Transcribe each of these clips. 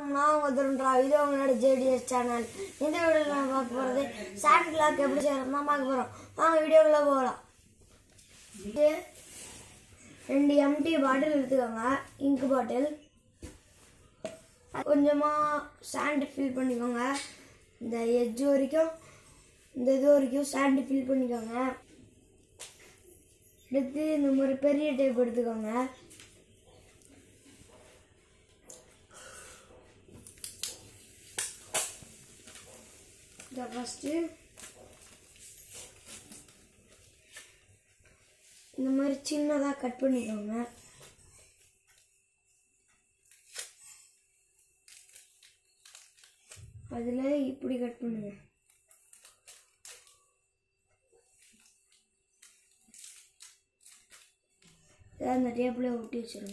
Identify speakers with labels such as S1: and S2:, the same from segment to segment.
S1: நான் உங்கள் திருன்றா இது உங்களோட ஜேடிஎஸ் சேனல் இந்த வீடியோவில் நான் பார்க்க போகிறது சாண்ட் கிளாக் எப்படி செய்யறது தான் பார்க்க போகிறோம் வாங்க வீடியோக்குள்ளே போகலாம் இது ரெண்டு எம்டி பாட்டில் எடுத்துக்கோங்க இங்க் பாட்டில் கொஞ்சமாக சாண்ட் ஃபில் பண்ணிக்கோங்க இந்த எட்ஜ் வரைக்கும் இந்த இது வரைக்கும் சாண்ட் ஃபில் பண்ணிக்கோங்க எடுத்து இந்த மாதிரி பெரிய டேப் எடுத்துக்கோங்க இதை ஃபஸ்ட்டு இந்த மாதிரி சின்னதாக கட் பண்ணிக்கோங்க அதில் இப்படி கட் பண்ணுங்க இதை அந்த டேப்பில் ஒட்டி வச்சிருங்க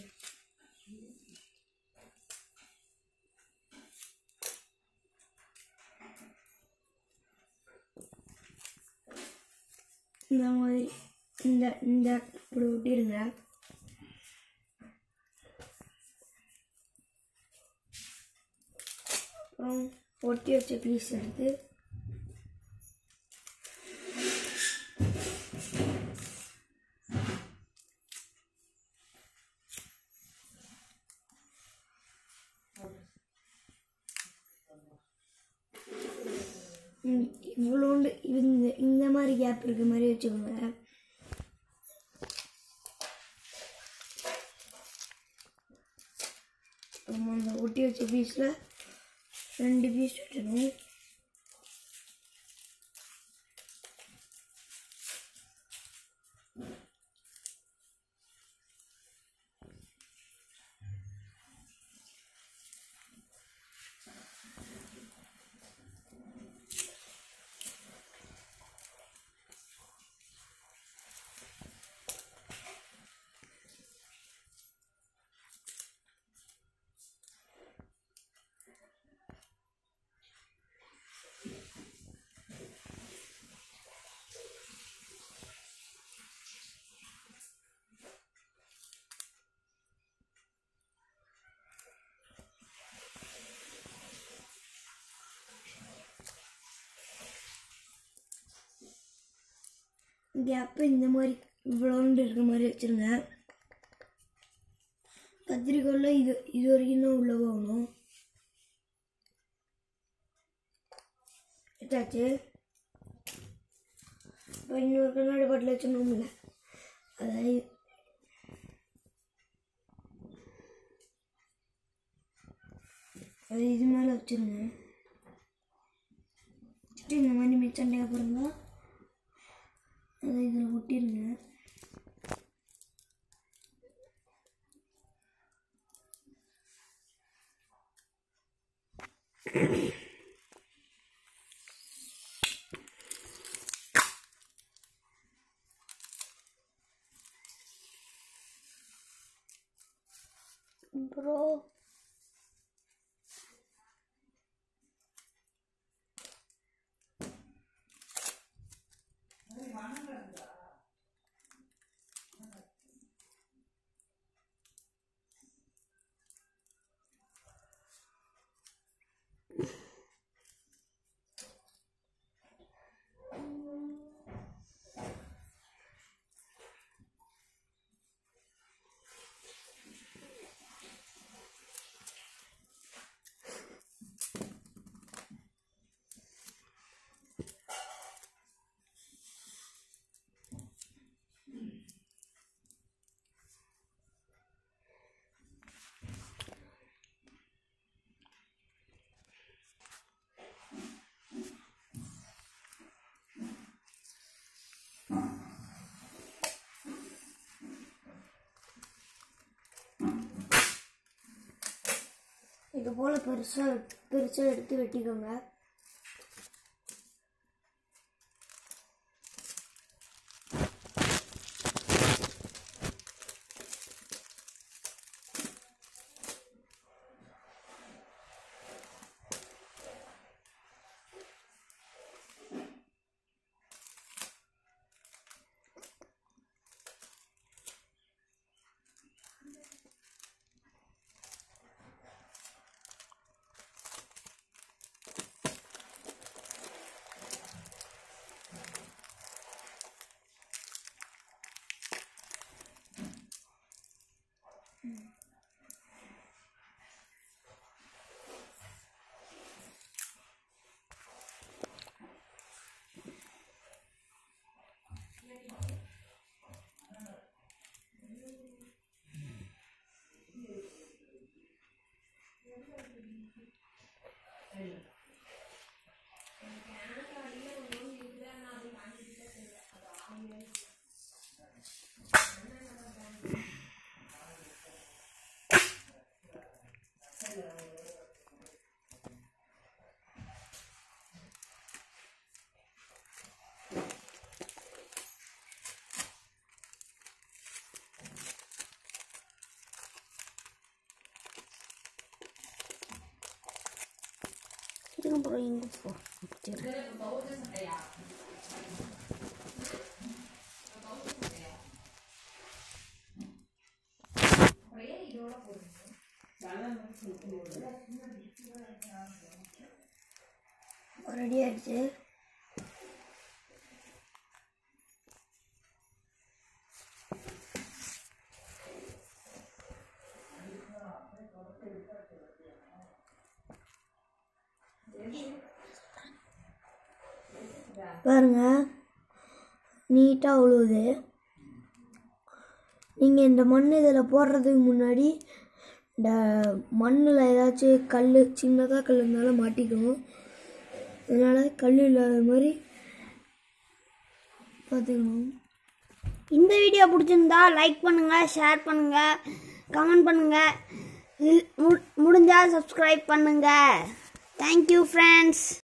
S1: இந்த மாதிரி இந்த இந்த இப்படி ஒட்டிடுங்க அப்புறம் ஒட்டி வச்ச பீஸ் எடுத்து ம், இவ்வளோண்டு இந்த இந்த மாதிரி கேப் இருக்க மாதிரி வச்சுக்கோங்க நம்ம அந்த ஒட்டி வச்ச பீஸில் ரெண்டு பீஸ் வச்சிடணும் கேப்பு இந்த மாதிரி இவ்வளோண்டு இருக்கிற மாதிரி வச்சுருங்க கத்திரிக்கோல்ல இது இது வரைக்கும் தான் உள்ளே போகணும் எட்டாச்சு இப்போ இன்னொரு கண்ணாடி பாட்டில் வச்சுருந்தோம்ல அதாவது அது இது மேலே வச்சுருங்க வச்சுட்டு இந்த மாதிரி மிச்சண்டையாக பாருங்க அதை இதில் ஒட்டிருங்க ப்ரோ இது போல் பெருசாக பெருசாக எடுத்து வெட்டிக்கோங்க இதுக்கப்புறம் இங்கே போ சரி ரெடி ஆயிடுச்சு பாருங்க நீட்டாக உழுவுது நீங்கள் இந்த மண் இதில் போடுறதுக்கு முன்னாடி இந்த மண்ணில் ஏதாச்சும் கல் சின்னதாக கல் இருந்தாலும் மாட்டிக்கும் அதனால் கல் இல்லாத மாதிரி பார்த்துக்கணும்
S2: இந்த வீடியோ பிடிச்சிருந்தா லைக் பண்ணுங்க ஷேர் பண்ணுங்க கமெண்ட் பண்ணுங்க இல்- மு- முடிஞ்சா சப்ஸ்கிரைப் பண்ணுங்க தேங்க்யூ ஃப்ரெண்ட்ஸ்